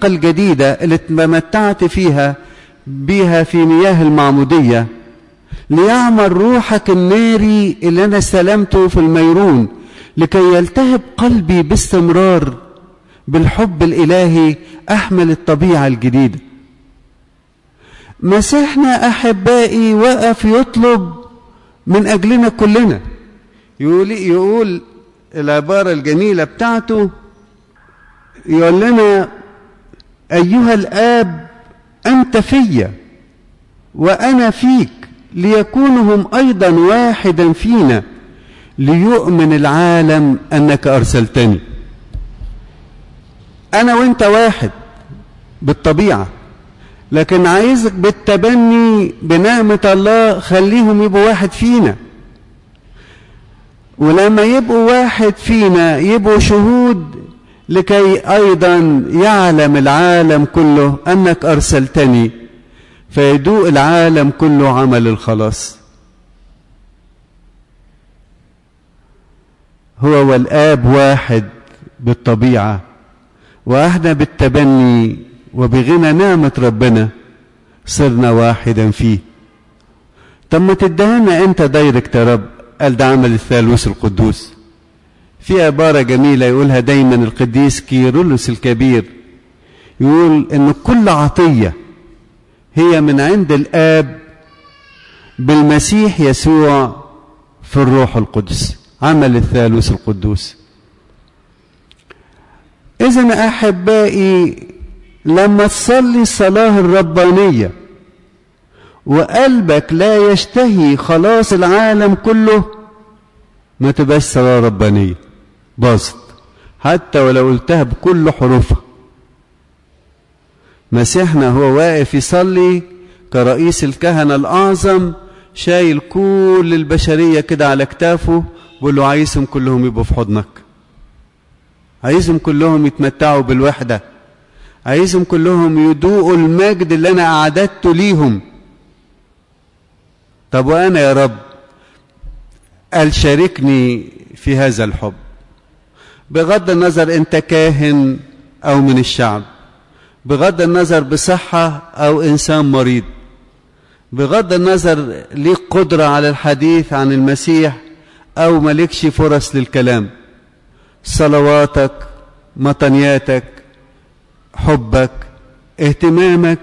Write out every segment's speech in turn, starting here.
الطاقة الجديدة اللي تمتعت فيها بيها في مياه المعمودية ليعمل روحك الناري اللي أنا استلمته في الميرون لكي يلتهب قلبي باستمرار بالحب الإلهي أحمل الطبيعة الجديدة مسيحنا أحبائي وقف يطلب من أجلنا كلنا يقول, يقول العبارة الجميلة بتاعته يقول لنا أيها الآب أنت فيا وأنا فيك ليكونوا هم أيضا واحدا فينا ليؤمن العالم أنك أرسلتني أنا وأنت واحد بالطبيعة لكن عايزك بالتبني بنعمة الله خليهم يبقوا واحد فينا ولما يبقوا واحد فينا يبقوا شهود لكي أيضا يعلم العالم كله أنك أرسلتني فيدوق العالم كله عمل الخلاص هو والآب واحد بالطبيعة وإحنا بالتبني وبغنى نعمة ربنا صرنا واحدا فيه طب ما تدهنا انت دايركت يا رب قال ده عمل الثالوث القدوس في عبارة جميلة يقولها دايما القديس كيرلس الكبير يقول ان كل عطية هي من عند الآب بالمسيح يسوع في الروح القدس عمل الثالوث القدوس إذا أحبائي لما تصلي الصلاة الربانية وقلبك لا يشتهي خلاص العالم كله ما تبقاش صلاة ربانية باظت حتى ولو قلتها بكل حروفها مسيحنا هو واقف يصلي كرئيس الكهنة الأعظم شايل كل البشرية كده على كتافه بيقول له عايزهم كلهم يبقوا في حضنك عايزهم كلهم يتمتعوا بالوحدة عايزهم كلهم يدوقوا المجد اللي أنا أعددته ليهم طب وأنا يا رب قال شاركني في هذا الحب بغض النظر أنت كاهن أو من الشعب بغض النظر بصحة أو إنسان مريض بغض النظر ليك قدرة على الحديث عن المسيح أو ملكش فرص للكلام صلواتك مطنياتك حبك اهتمامك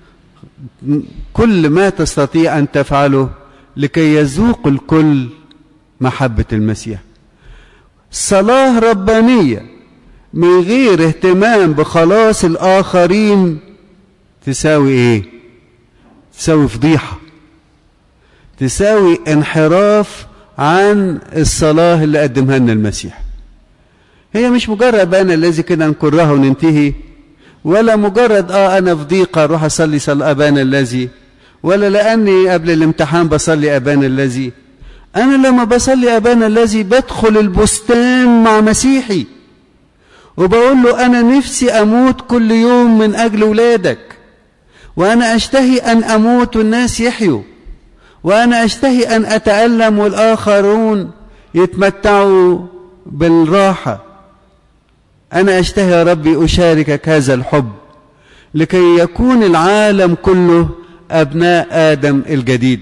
كل ما تستطيع أن تفعله لكي يذوق الكل محبة المسيح صلاة ربانية من غير اهتمام بخلاص الآخرين تساوي ايه تساوي فضيحة تساوي انحراف عن الصلاة اللي قدمها لنا المسيح هي مش مجرد أنا الذي كده نكرها وننتهي ولا مجرد اه انا في ضيقه اروح اصلي صلاه ابانا الذي ولا لاني قبل الامتحان بصلي ابانا الذي انا لما بصلي ابانا الذي بدخل البستان مع مسيحي وبقول له انا نفسي اموت كل يوم من اجل ولادك وانا اشتهي ان اموت والناس يحيوا وانا اشتهي ان اتالم والاخرون يتمتعوا بالراحه أنا أشتهي يا ربي أشاركك هذا الحب لكي يكون العالم كله أبناء آدم الجديد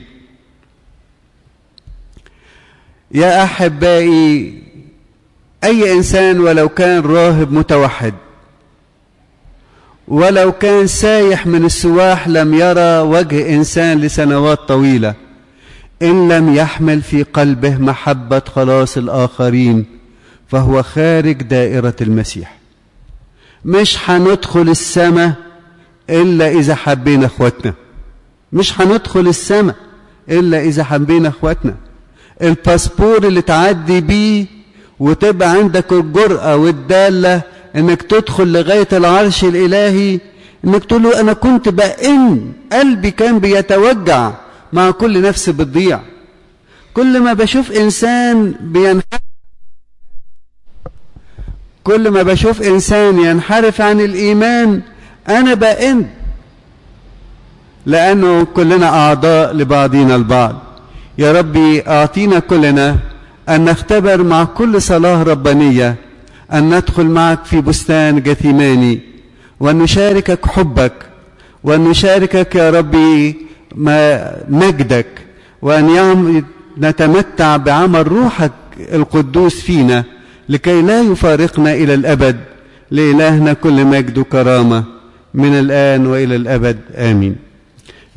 يا أحبائي أي إنسان ولو كان راهب متوحد ولو كان سايح من السواح لم يرى وجه إنسان لسنوات طويلة إن لم يحمل في قلبه محبة خلاص الآخرين فهو خارج دائرة المسيح مش هندخل السماء إلا إذا حبينا إخواتنا مش هندخل السماء إلا إذا حبينا إخواتنا الباسبور اللي تعدي بيه وتبقى عندك الجرأة والدالة إنك تدخل لغاية العرش الإلهي إنك تقول له أنا كنت بأن قلبي كان بيتوجع مع كل نفس بتضيع كل ما بشوف إنسان بينحرف كل ما بشوف إنسان ينحرف عن الإيمان أنا بأن لأنه كلنا أعضاء لبعضنا البعض يا ربي أعطينا كلنا أن نختبر مع كل صلاة ربانية أن ندخل معك في بستان جثيماني وأن نشاركك حبك وأن نشاركك يا ربي ما مجدك وأن يعم نتمتع بعمل روحك القدوس فينا لكي لا يفارقنا إلى الأبد لإلهنا كل مجد وكرامة من الآن وإلى الأبد آمين